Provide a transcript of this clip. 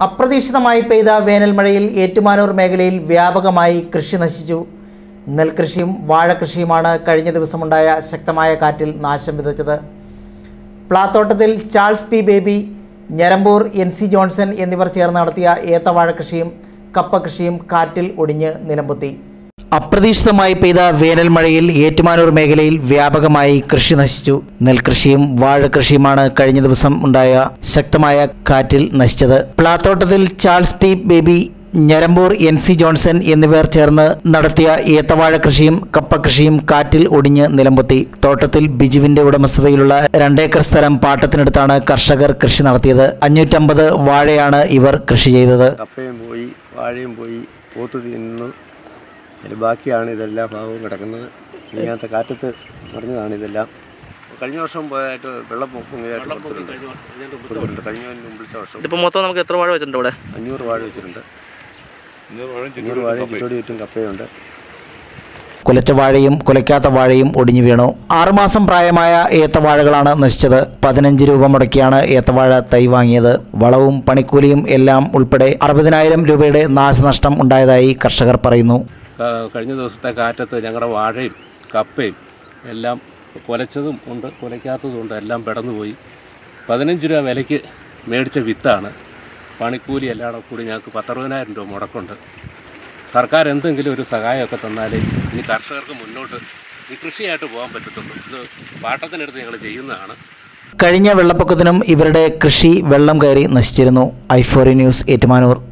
അപ്രതീക്ഷിതമായി പെയ്ത വേനൽ മഴയിൽ ഏറ്റുമാനൂർ മേഖലയിൽ വ്യാപകമായി കൃഷി നശിച്ചു നെൽകൃഷിയും വാഴകൃഷിയുമാണ് കഴിഞ്ഞ ദിവസമുണ്ടായ ശക്തമായ കാറ്റിൽ നാശം വിതച്ചത് പ്ലാത്തോട്ടത്തിൽ Charles P Baby Njarampoor N C Johnson എന്നിവർ ചേർന്ന് നടത്തിയ ഏത്തവാഴ കൃഷിയും കപ്പ കൃഷിയും കാറ്റിൽ ഒടിഞ്ഞ് നിലംപൊത്തി അപ്രതീക്ഷിതമായി പെയ്ത വേനൽ മഴയിൽ ഏറ്റുമാനൂർ മേഖലയിൽ വ്യാപകമായി കൃഷി നശിച്ചു നെൽകൃഷിയും വാഴകൃഷിയുമാണ് കഴിഞ്ഞ ദിവസം ഉണ്ടായ ശക്തമായ കാറ്റിൽ നശിച്ചത് പ്ലാത്തോട്ടത്തിൽ Charles P Baby Njarampoor N C Johnson എന്നിവർ ചേർന്ന് നടത്തിയ ഏത്തവാഴ കൃഷിയും കപ്പ കൃഷിയും കാറ്റിൽ ഒടിഞ്ഞ് നിലംപൊത്തി തോട്ടത്തിൽ ബിജുവിന്റെ ഉടമസ്ഥതയിലുള്ള രണ്ടേക്കർ സ്ഥലം പാട്ടത്തിനടുത്താണ് കർഷകർ കൃഷി നടത്തിയത് അഞ്ഞൂറ്റമ്പത് വാഴയാണ് ഇവർ കൃഷി ചെയ്തത് കപ്പയും പോയി വാഴയും പോയി പോത്ത് തിന്നു അതിൽ ബാക്കിയാണ് ഇതെല്ലാം ഭാഗവും കിടക്കുന്നത് ഇങ്ങനത്തെ കാറ്റത്ത് മറിഞ്ഞതാണ് ഇതെല്ലാം കഴിഞ്ഞ വർഷം പോയായിട്ട് വെള്ളപ്പൊക്കം ഇതായിട്ട് കൊടുത്തിട്ടുണ്ട് കൊടുത്തിട്ടുണ്ട് കഴിഞ്ഞ മുമ്പിലത്തെ വർഷം ഇതിപ്പോൾ മൊത്തം നമുക്ക് എത്ര വാഴ വെച്ചിട്ടുണ്ട് ഇവിടെ അഞ്ഞൂറ് വാഴ വെച്ചിട്ടുണ്ട് അഞ്ഞൂറ് വാഴയും ചുറ്റോടി ചുറ്റും കപ്പയുണ്ട് കുലച്ച വാഴയും കുലയ്ക്കാത്ത വാഴയും ഒടിഞ്ഞു വീണു ആറുമാസം പ്രായമായ ഏത്തവാഴകളാണ് നശിച്ചത് പതിനഞ്ച് രൂപ മുടക്കിയാണ് ഏത്തവാഴ തൈ വാങ്ങിയത് വളവും പണിക്കൂലിയും എല്ലാം ഉൾപ്പെടെ അറുപതിനായിരം രൂപയുടെ നാശനഷ്ടം ഉണ്ടായതായി കർഷകർ പറയുന്നു ക- കഴിഞ്ഞ ദിവസത്തെ കാറ്റത്ത് ഞങ്ങളുടെ വാഴയും കപ്പയും എല്ലാം കുലച്ചതും ഉണ്ട് കുലയ്ക്കാത്തതും ഉണ്ട് എല്ലാം പെടന്നുപോയി പതിനഞ്ച് രൂപ വിലയ്ക്ക് മേടിച്ച വിത്താണ് പണിക്കൂലി എല്ലാം കൂടി ഞങ്ങൾക്ക് പത്തറുപതിനായിരം രൂപ മുടക്കുണ്ട് സർക്കാർ എന്തെങ്കിലും ഒരു സഹായമൊക്കെ തന്നാലേ ഇനി കർഷകർക്ക് മുന്നോട്ട് ഈ കൃഷിയായിട്ട് പോകാൻ പറ്റത്തുള്ളൂ ഇത് പാട്ടത്തിനടുത്ത് ഞങ്ങൾ ചെയ്യുന്നതാണ് കഴിഞ്ഞ വെള്ളപ്പൊക്കത്തിനും ഇവരുടെ കൃഷി വെള്ളം കയറി നശിച്ചിരുന്നു ഐഫോറി ന്യൂസ് ഏറ്റുമാനൂർ